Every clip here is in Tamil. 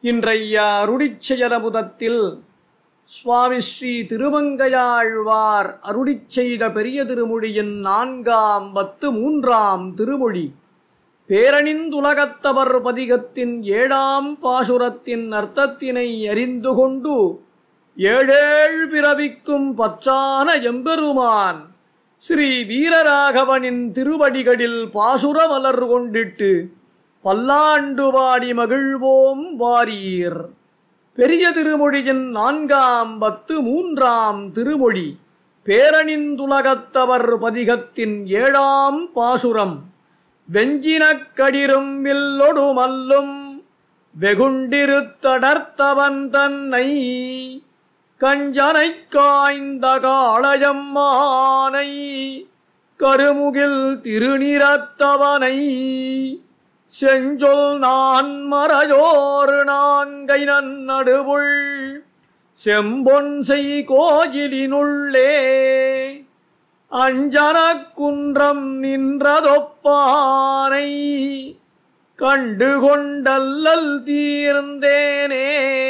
இன்றைய அருளிச் செயலமுதத்தில் சுவாமி ஸ்ரீ திருமங்கையாழ்வார் அருளிச் செய்த பெரிய திருமொழியின் நான்காம் பத்து மூன்றாம் திருமொழி பேரணிந்துலகத்தவர் பதிகத்தின் ஏழாம் பாசுரத்தின் அர்த்தத்தினை அறிந்து கொண்டு ஏழேழ் பிறவிக்கும் பற்றான எம்பெருமான் ஸ்ரீ வீரராகவனின் திருவடிகளில் பாசுர மலர் கொண்டிட்டு பல்லாண்டு பாடி மகிழ்வோம் வாரீர் பெரிய திருமொழியின் நான்காம் பத்து மூன்றாம் திருமொழி பேரணிந்துலகத்தவர் பதிகத்தின் ஏழாம் பாசுரம் வெஞ்சினக் கடிரும் வில்லொடு மல்லும் வெகுண்டிருத்தடர்த்தவன் தன்னை கஞ்சனைக் காய்ந்த காளையம்மானை கருமுகில் திருநிறத்தவனை செஞ்சொல் நான் மறையோர் நாங்கை நன்னடுவுள் செம்பொன் செய் கோயிலினுள்ளே அஞ்சனக் குன்றம் நின்றதொப்பானை கண்டு கொண்டல்லல் தீர்ந்தேனே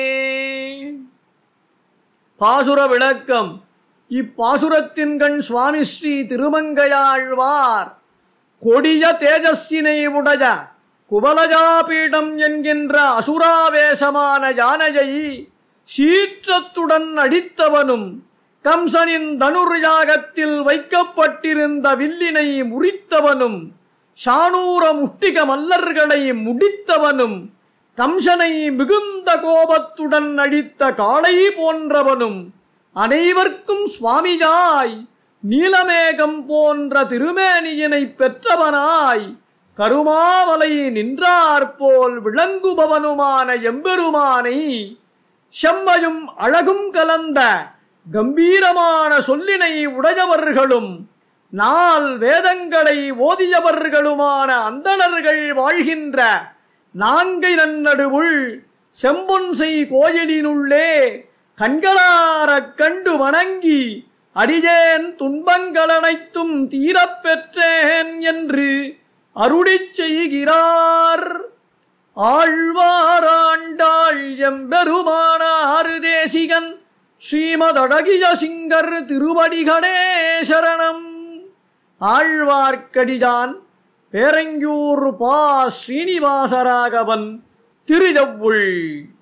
பாசுர விளக்கம் இப்பாசுரத்தின் கண் சுவாமி ஸ்ரீ திருமங்கையாழ்வார் கொடிய தேஜஸ்ஸினை உடைய குபலஜாபீடம் என்கின்ற அசுராவேசமான யானையை சீற்றத்துடன் அடித்தவனும் கம்சனின் தனுர் யாகத்தில் வைக்கப்பட்டிருந்த வில்லினை முறித்தவனும் ஷானூர முஷ்டிக மல்லர்களை முடித்தவனும் கம்சனை மிகுந்த கோபத்துடன் அடித்த காளை போன்றவனும் அனைவர்க்கும் சுவாமியாய் நீலமேகம் போன்ற திருமேனியினை பெற்றவனாய் கருமாமலை நின்றாற்போல் விளங்குபவனுமான எம்பெருமானை செம்மையும் அழகும் கலந்த கம்பீரமான சொல்லினை உடையவர்களும் நால் வேதங்களை ஓதியவர்களுமான அந்தணர்கள் வாழ்கின்ற நான்கை நன்னடுவுள் செம்பொன்சை கோயிலினுள்ளே கண்களாரக் கண்டு வணங்கி அடியேன் துன்பங்களனைத்தும் தீரப் பெற்றேன் என்று அருளிச் செய்கிறார் ஆழ்வாராண்டாள் எம்பெருமானார் தேசிகன் ஸ்ரீமதழகிய சிங்கர் திருவடிகளே சரணம் ஆழ்வார்க்கடியான் பேரங்கியூர் பா ஸ்ரீனிவாசராகவன் திருஜவுள்